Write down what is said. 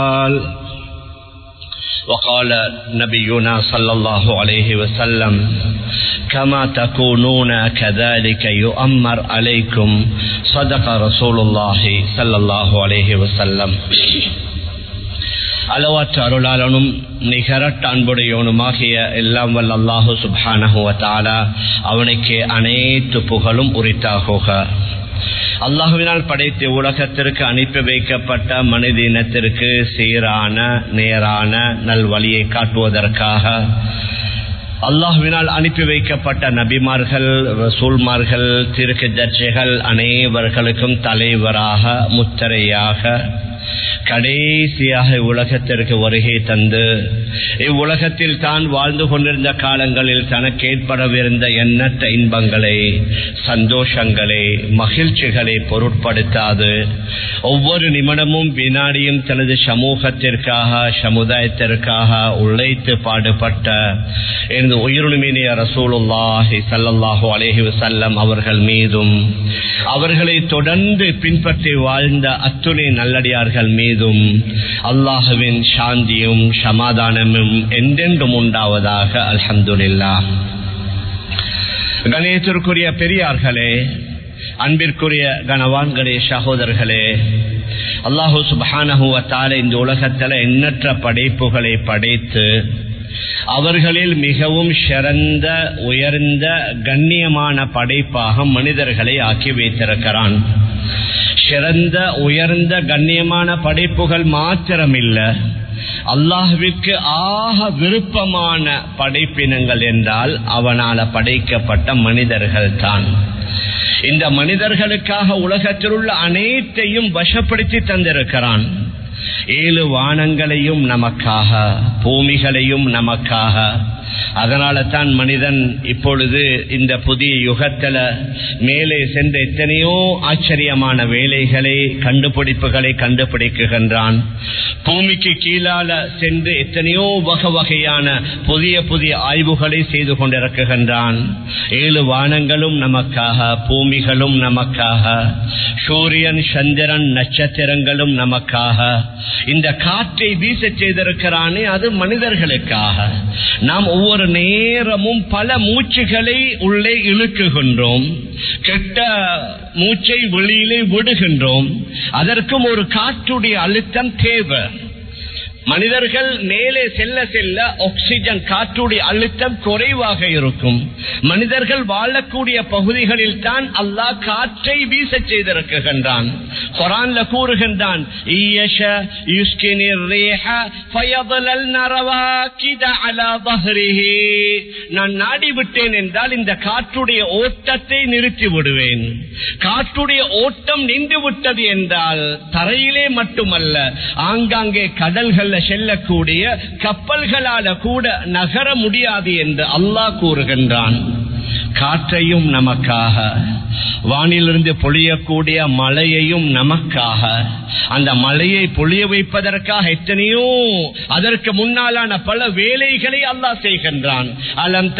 قال وقال نبينا صلى الله عليه وسلم كما تكونون كذلك يؤمر عليكم صدق رسول الله صلى الله عليه وسلم அளவற்ற அருளாளனும் நிகரட்ட அன்புடையவனுமாகிய எல்லாம் வல்ல அல்லாஹு சுபானஹுவத்தாலா அவனுக்கு அனைத்து புகழும் உரித்தாகுக அல்லாஹுவினால் படைத்து உலகத்திற்கு அனுப்பி வைக்கப்பட்ட மனித இனத்திற்கு சீரான நேரான நல்வழியை காட்டுவதற்காக அல்லாஹுவினால் அனுப்பி வைக்கப்பட்ட நபிமார்கள் ரசூல்மார்கள் திருக்கு தர்ஜைகள் அனைவர்களுக்கும் தலைவராக முத்தரையாக கடைசியாக உலகத்திற்கு வருகை தந்து இவ்வுலகத்தில் தான் வாழ்ந்து கொண்டிருந்த காலங்களில் தனக்கு ஏற்படவிருந்த எண்ணற்ற இன்பங்களை சந்தோஷங்களை மகிழ்ச்சிகளை பொருட்படுத்தாது ஒவ்வொரு நிமிடமும் வினாடியும் தனது சமூகத்திற்காக சமுதாயத்திற்காக உழைத்து பாடுபட்ட எனது உயிருணிமினிய ரசூலுல்லாஹி சல்லல்லாஹு அலேஹி வசல்லம் அவர்கள் மீதும் அவர்களை தொடர்ந்து பின்பற்றி வாழ்ந்த அத்துணை நல்லடியார்கள் மீதும் அல்லாஹுவின் சாந்தியும் சமாதானமும் என்றென்றும் உண்டாவதாக அல்ஹம்துல்லா கணேசருக்குரிய பெரியார்களே அன்பிற்குரிய கனவான்களே சகோதரர்களே அல்லாஹூ சுபானஹுவத்தால இந்த உலகத்தில் எண்ணற்ற படைப்புகளை படைத்து அவர்களில் மிகவும் சிறந்த உயர்ந்த கண்ணியமான படைப்பாக மனிதர்களை ஆக்கி வைத்திருக்கிறான் சிறந்த உயர்ந்த கண்ணியமான படைப்புகள் மாத்திரமில்ல அல்லாஹுவிற்கு ஆக விருப்பமான படைப்பினங்கள் என்றால் அவனால படைக்கப்பட்ட மனிதர்கள் தான் இந்த மனிதர்களுக்காக உலகத்தில் உள்ள அனைத்தையும் வசப்படுத்தி தந்திருக்கிறான் ஏழு வானங்களையும் நமக்காக பூமிகளையும் நமக்காக அதனால தான் மனிதன் இப்பொழுது இந்த புதிய யுகத்துல மேலே சென்ற எத்தனையோ ஆச்சரியமான வேலைகளை கண்டுபிடிப்புகளை கண்டுபிடிக்குகின்றான் பூமிக்கு கீழால சென்று எத்தனையோ வகை வகையான புதிய புதிய ஆய்வுகளை செய்து கொண்டிருக்குகின்றான் ஏழு வானங்களும் நமக்காக பூமிகளும் நமக்காக சூரியன் சந்திரன் நட்சத்திரங்களும் நமக்காக இந்த காற்றை வீச செய்திருக்கிறானே அது மனிதர்களுக்காக நாம் ஒவ்வொரு நேரமும் பல மூச்சுகளை உள்ளே இழுக்குகின்றோம் கெட்ட மூச்சை வெளியிலே விடுகின்றோம் அதற்கும் ஒரு காற்றுடைய அழுத்தம் தேவை மனிதர்கள் மேலே செல்ல செல்ல ஆக்சிஜன் காற்றுடைய அழுத்தம் குறைவாக இருக்கும் மனிதர்கள் வாழக்கூடிய பகுதிகளில் தான் அல்லாஹ் காற்றை வீச செய்திருக்கின்றான் குரான்ல கூறுகின்றான் நான் நாடி விட்டேன் என்றால் இந்த காற்றுடைய ஓட்டத்தை நிறுத்தி விடுவேன் காற்றுடைய ஓட்டம் நின்று விட்டது என்றால் தரையிலே மட்டுமல்ல ஆங்காங்கே கடல்கள் செல்லக்கூடிய கப்பல்களால கூட நகர முடியாது என்று அல்லாஹ் கூறுகின்றான் காற்றையும் நமக்காக வானிலிருந்து பொழியக்கூடிய மழையையும் நமக்காக அந்த மழையை பொழிய வைப்பதற்காக எத்தனையோ அதற்கு முன்னாலான பல வேலைகளை அல்லாஹ் செய்கின்றான் அலம்